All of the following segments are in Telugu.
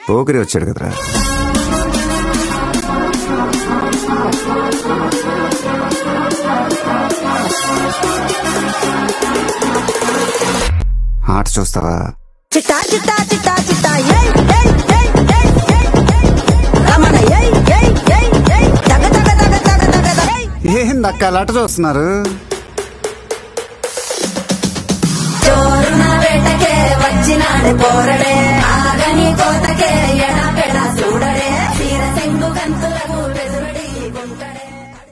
పోకిరి వచ్చాడు కదరా ఆట చూస్తావా చిట్టా చిట్టా చిట్టా చిట్టా ఏయ్ ఏయ్ ఏయ్ ఏయ్ ఏయ్ ఏయ్ రమణ ఏయ్ ఏయ్ ఏయ్ ఏయ్ తగ తగ తగ తగ తగ తగ ఏయ్ ఏందక్క అలా ఆట చూస్తున్నారు చోరున వేటకే వచ్చినాడు పోరడే ఆగని కోతకే ఎడా పెడా చూడడే తీర సెంగు గంతులకు వెదురుడి గుంటడే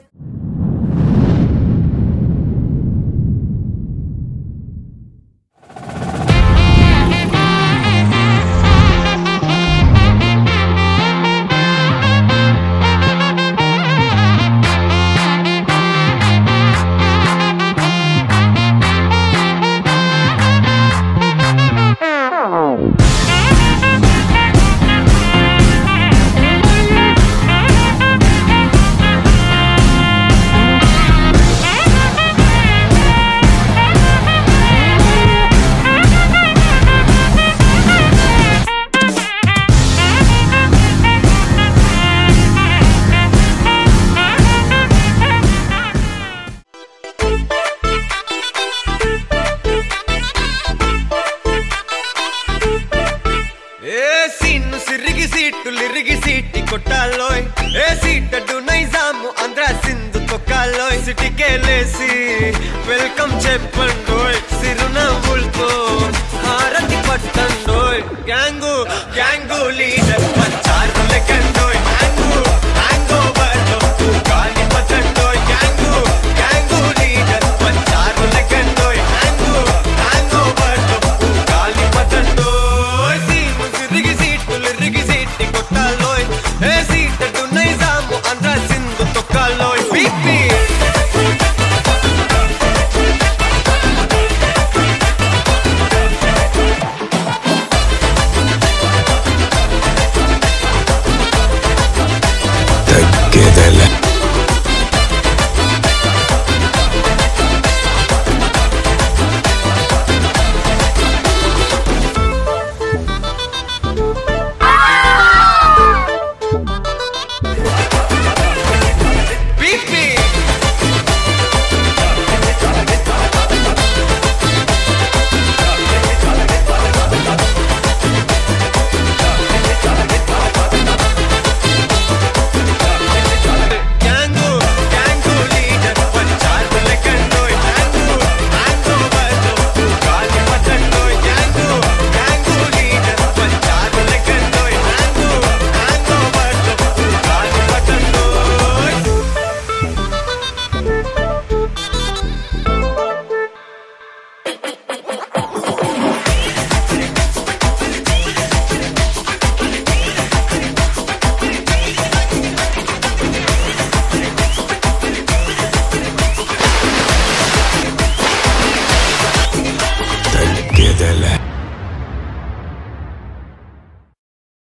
ఏ సీన్ను సిరిగి సీటు లిరిగి సీటి కొట్టాలోయ్ ఏ సీటడు నైజాము ఆంధ్ర సింధు తొక్కాలోయ్ సిటీకే లేసి వెల్కమ్ చెప్పండోయ్ సిరునవ్వులతో హారతి పట్టండోయ్ గ్యాంగు గ్యాంగు